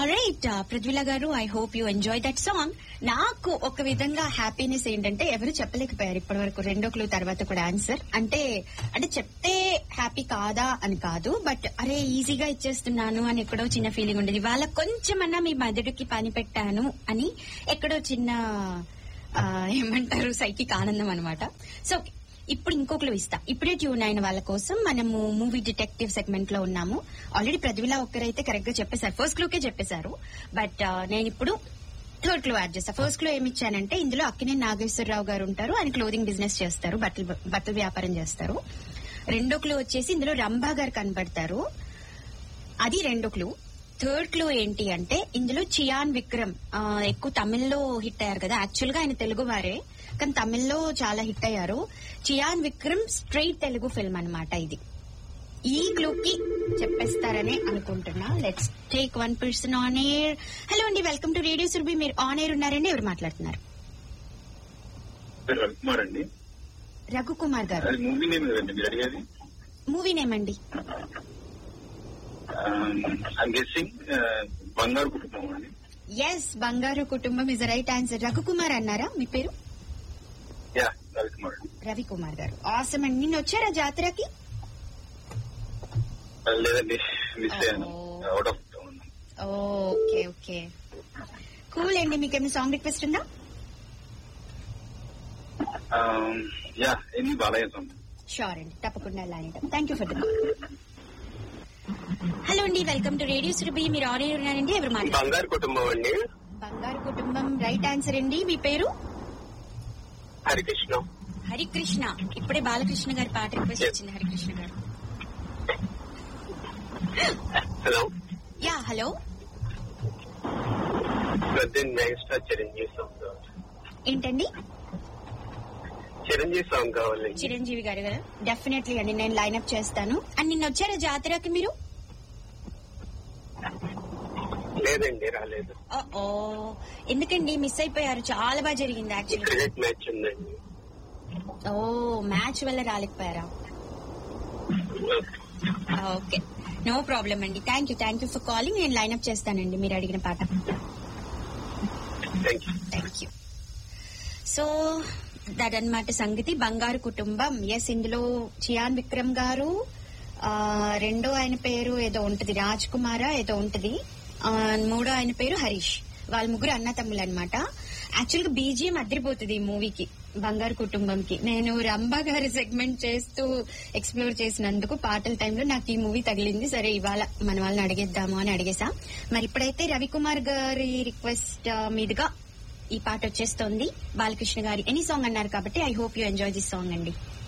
Right పృథ్వీల గారు I hope you enjoy that song నాకు ఒక విధంగా హ్యాపీనెస్ ఏంటంటే ఎవరు చెప్పలేకపోయారు ఇప్పటి వరకు రెండో క్లూ తర్వాత కూడా ఆన్సర్ అంటే అంటే చెప్తే హ్యాపీ కాదా అని కాదు బట్ అరే ఈజీగా ఇచ్చేస్తున్నాను అని ఎక్కడో చిన్న ఫీలింగ్ ఉండేది వాళ్ళ కొంచెమన్నా మీ మెదడుకి పని పెట్టాను అని ఎక్కడో చిన్న ఆ, ఏమంటారు సైకిక్ ఆనందం అనమాట సో ఇప్పుడు ఇంకొకరు ఇస్తా ఇప్పుడే ట్యూన్ అయిన వాళ్ళ కోసం మనము మూవీ డిటెక్టివ్ సెగ్మెంట్ లో ఉన్నాము ఆల్రెడీ ప్రతిభలా ఒక్కరైతే కరెక్ట్ గా చెప్పేశారు ఫస్ట్ క్లూకే చెప్పేశారు బట్ నేను ఇప్పుడు థర్డ్ క్లూ యాడ్ చేస్తా ఫస్ట్ క్లూ ఏమి ఇచ్చానంటే ఇందులో అక్కినే నాగేశ్వరరావు గారు ఉంటారు ఆయన క్లోదింగ్ బిజినెస్ చేస్తారు బట్టలు బట్టల వ్యాపారం చేస్తారు రెండో క్లూ వచ్చేసి ఇందులో రంభా గారు కనబడతారు అది రెండో క్లూ థర్డ్ క్లూ ఏంటి అంటే ఇందులో చియాన్ విక్రమ్ ఆ, ఎక్కువ తమిళ్లో హిట్ అయ్యారు కదా యాక్చువల్ గా ఆయన తెలుగు వారే కానీ తమిళ్లో చాలా హిట్ అయ్యారు చియాన్ విక్రమ్ స్ట్రైట్ తెలుగు ఫిల్మ్ అన్నమాట ఇది ఈ క్లూ కి చెప్పేస్తారని అనుకుంటున్నా let's take one person on air hello అండి వెల్కమ్ టు రేడియో సుర్బి మీరు ఆన్ ఎయిర్ ఉన్నారండి ఎవరు మాట్లాడుతున్నారు పేరు రవికుమార్ అండి రఘుకుమార్ గారు అది మూవీ నేమ్ కదండి మీరు అడిగేది మూవీ నేమ్ అండి ఐమ్ గెస్సింగ్ బంగారు కుటుంబం అండి ఎస్ బంగారు కుటుంబం ఇస్ రైట్ ఆన్సర్ రఘుకుమార్ అన్నారా మీ పేరు యా రవికుమార్ అండి రవికుమార్ గారు ఆసమ్ అండి నిన్న వచ్చారా జాతరకి ఆ, లేదండి మిస్ అయ్యాను Oh. Out of town okay okay cool అండి మీకు ఏమైనా సాంగ్ రిక్వెస్ట్ ఉందా యా ఎన్ని బాలయ్య సాంగ్ షూర్ అండి తప్పకుండా line thank you for the hello అండి వెల్కమ్ టు రేడియో సురభి మీరు ఆన్ ఎయిర్ ఉన్నారండి ఎవరు మాట్లాడారు బంగారు కుటుంబం అండి బంగారు కుటుంబం రైట్ ఆన్సర్ అండి మీ పేరు హరికృష్ణ హరికృష్ణ ఇప్పుడే బాలకృష్ణ గారి పాట రిక్వెస్ట్ Yes. వచ్చింది హరికృష్ణ గారు hello yeah hello present megastar Chiranjeevi song కావాలి ఏంటండి చిరంజీవి సాంగ్ కావాలండి చిరంజీవి గారు కదా డెఫినెట్లీ అండి నేను లైన్అప్ చేస్తాను అండ్ నిన్న వచ్చారా జాతరకి మీరు లేదండి రాలేదు ఓ ఎందుకండి మిస్ అయిపోయారు చాలా బాగా జరిగింది యాక్చువల్లీ క్రికెట్ మ్యాచ్ ఉందండి ఓ మ్యాచ్ వల్ల రాలేకపోయారా ఓకే నో ప్రాబ్లం అండి thank you thank you for calling నేను లైన్అప్ చేస్తానండి మీరు అడిగిన పాట thank you thank you so that అన్నమాట సంగతి బంగారు కుటుంబం ఎస్ ఇందులో చియాన్ విక్రమ్ గారు ఆ, రెండో ఆయన పేరు ఏదో ఉంటది రాజ్ కుమారా ఏదో ఉంటది ఆ, మూడో ఆయన పేరు హరీష్ వాళ్ళ ముగ్గురు అన్న తమ్ములు అనమాట యాక్చువల్ గా బీజిఎం అదిరిపోతుంది ఈ మూవీకి బంగారు కుటుంబంకి నేను రంభా గారి సెగ్మెంట్ చేస్తూ ఎక్స్ప్లోర్ చేసినందుకు పాటల టైంలో నాకు ఈ మూవీ తగిలింది సరే ఇవాళ మన వాళ్ళని అడిగేద్దాము అని అడిగేసా మరి ఇప్పుడైతే రవికుమార్ గారి రిక్వెస్ట్ మీదుగా ఈ పాట వచ్చేస్తోంది బాలకృష్ణ గారి ఎనీ సాంగ్ అన్నారు కాబట్టి I hope you enjoy this song అండి